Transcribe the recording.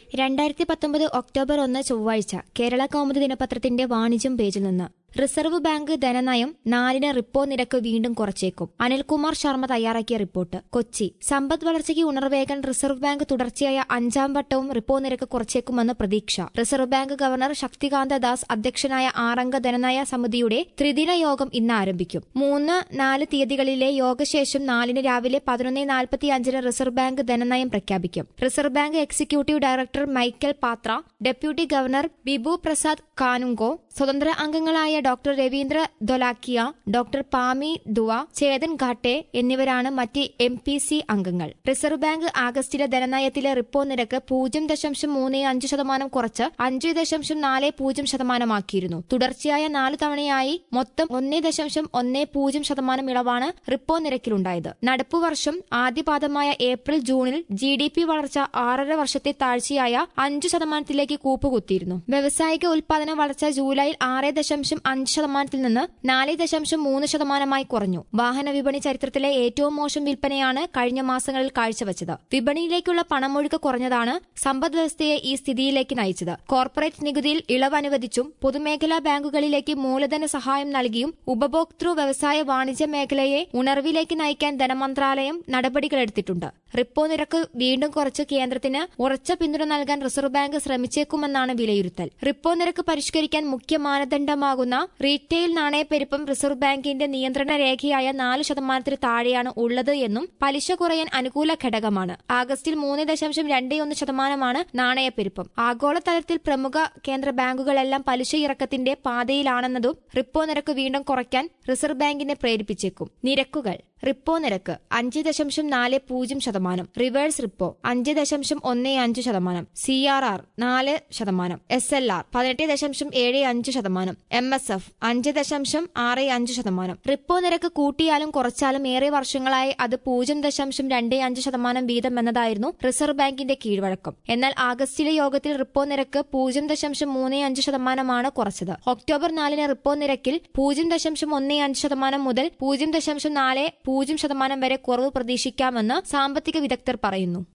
രണ്ടായിരത്തി പത്തൊമ്പത് ഒക്ടോബർ ഒന്ന് ചൊവ്വാഴ്ച കേരള കൗമുദി ദിനപത്രത്തിന്റെ വാണിജ്യം പേജിൽ നിന്ന് റിസർവ് ബാങ്ക് ധനനയം നാലിന് റിപ്പോ നിരക്ക് വീണ്ടും കുറച്ചേക്കും അനിൽകുമാർ ശർമ്മ തയ്യാറാക്കിയ റിപ്പോർട്ട് കൊച്ചി സമ്പദ് വളർച്ചയ്ക്ക് ഉണർവേകാൻ റിസർവ് ബാങ്ക് തുടർച്ചയായ അഞ്ചാം വട്ടവും റിപ്പോ നിരക്ക് കുറച്ചേക്കുമെന്ന് പ്രതീക്ഷ reserve bank governor Shaktikanta Das അധ്യക്ഷനായ ആറംഗ ധനനയ സമിതിയുടെ ത്രിദിന യോഗം ഇന്ന് ആരംഭിക്കും മൂന്ന് നാല് തീയതികളിലെ യോഗശേഷം നാലിന് രാവിലെ പതിനൊന്ന് നാൽപ്പത്തി അഞ്ചിന് റിസർവ് ബാങ്ക് ധനനയം പ്രഖ്യാപിക്കും reserve bank executive director Michael Patra deputy governor Bibhu Prasad Kanungo സ്വതന്ത്ര അംഗങ്ങളായ ഡോക്ടർ രവീന്ദ്ര ദൊലാക്കിയ ഡോക്ടർ പാമി ദുവ ചേതൻ ഘാട്ടെ എന്നിവരാണ് മറ്റ് എം പി സി അംഗങ്ങൾ റിസർവ് ബാങ്ക് ആഗസ്റ്റിലെ ധനനയത്തിലെ റിപ്പോ നിരക്ക് പൂജ്യം ദശാംശം മൂന്ന് അഞ്ച് ശതമാനം കുറച്ച് അഞ്ച് ദശാംശം നാല് പൂജ്യം ശതമാനമാക്കിയിരുന്നു തുടർച്ചയായ നാല് തവണയായി മൊത്തം ഒന്ന് ദശാംശം ഒന്ന് പൂജ്യം ശതമാനം ഇളവാണ് റിപ്പോ നിരക്കിലുണ്ടായത് നടപ്പുവർഷം ആദ്യപാദമായ ഏപ്രിൽ ജൂണിൽ ജി ഡി പി വളർച്ച ആറര വർഷത്തെ താഴ്ചയായ അഞ്ചു ശതമാനത്തിലേക്ക് കൂപ്പുകുത്തിയിരുന്നു വ്യവസായിക ഉൽപാദന വളർച്ച ജൂലൈയിൽ ആറ് ദശാംശം അഞ്ച് ശതമാനത്തിൽ നിന്ന് നാല് ദശാംശം മൂന്ന് ശതമാനമായി കുറഞ്ഞു വാഹന വിപണി ചരിത്രത്തിലെ ഏറ്റവും മോശം വിൽപ്പനയാണ് കഴിഞ്ഞ മാസങ്ങളിൽ കാഴ്ചവച്ചത് വിപണിയിലേക്കുള്ള പണമൊഴുക്ക് കുറഞ്ഞതാണ് സമ്പദ് വ്യവസ്ഥയെ ഈ സ്ഥിതിയിലേക്ക് നയിച്ചത് കോർപ്പറേറ്റ് നികുതിയിൽ ഇളവ് അനുവദിച്ചും പൊതുമേഖലാ ബാങ്കുകളിലേക്ക് മൂലധന സഹായം നൽകിയും ഉപഭോക്തൃ വ്യവസായ വാണിജ്യ മേഖലയെ ഉണർവിലേക്ക് നയിക്കാൻ ധനമന്ത്രാലയം നടപടികളെടുത്തിട്ടുണ്ട് റിപ്പോ നിരക്ക് വീണ്ടും കുറച്ച് കേന്ദ്രത്തിന് ഉറച്ച പിന്തുണ നൽകാൻ റിസർവ് ബാങ്ക് ശ്രമിച്ചേക്കുമെന്നാണ് വിലയിരുത്തൽ റിപ്പോ നിരക്ക് പരിഷ്കരിക്കാൻ മുഖ്യ മാനദണ്ഡമാകുന്ന റീറ്റെയിൽ നാണയപ്പെരുപ്പം റിസർവ് ബാങ്കിന്റെ നിയന്ത്രണ രേഖയായ നാല് ശതമാനത്തിന് താഴെയാണ് ഉള്ളത് എന്നും പലിശ കുറയാൻ അനുകൂല ഘടകമാണ് ആഗസ്റ്റിൽ മൂന്ന് ദശാംശം രണ്ട് ഒന്ന് ശതമാനമാണ് നാണയപ്പെരുപ്പം ആഗോളതലത്തിൽ പ്രമുഖ കേന്ദ്ര ബാങ്കുകളെല്ലാം പലിശ ഇറക്കത്തിന്റെ പാതയിലാണെന്നതും റിപ്പോ നിരക്ക് വീണ്ടും കുറയ്ക്കാൻ റിസർവ് ബാങ്കിനെ പ്രേരിപ്പിച്ചേക്കും നിരക്കുകൾ റിപ്പോ നിരക്ക് അഞ്ച് ദശാംശം നാല് പൂജ്യം ശതമാനം റിവേഴ്സ് റിപ്പോ അഞ്ച് ദശാംശം ഒന്ന് അഞ്ച് ശതമാനം സി ആർ ആർ നാല് ശതമാനം എസ് എൽ ആർ പതിനെട്ട് ദശാംശം ഏഴ് അഞ്ച് ശതമാനം എം എസ് എഫ് അഞ്ച് ദശാംശം ആറ് അഞ്ച് ശതമാനം റിപ്പോ നിരക്ക് കൂട്ടിയാലും കുറച്ചാലും ഏറെ വർഷങ്ങളായി അത് പൂജ്യം ദശാംശം രണ്ട് അഞ്ച് ശതമാനം വീതം എന്നതായിരുന്നു റിസർവ് ബാങ്കിന്റെ കീഴ്വഴക്കം എന്നാൽ ആഗസ്റ്റിലെ യോഗത്തിൽ റിപ്പോ നിരക്ക് പൂജ്യം ദശാംശം മൂന്ന് അഞ്ച് ശതമാനമാണ് കുറച്ചത് ഒക്ടോബർ നാലിന് റിപ്പോ നിരക്കിൽ പൂജ്യം ദശാംശം ഒന്ന് അഞ്ച് ശതമാനം മുതൽ പൂജ്യം ദശാംശം നാല് പൂജ്യം ശതമാനം വരെ കുറവ് പ്രതീക്ഷിക്കാമെന്ന് സാമ്പത്തിക വിദഗ്ധർ പറയുന്നു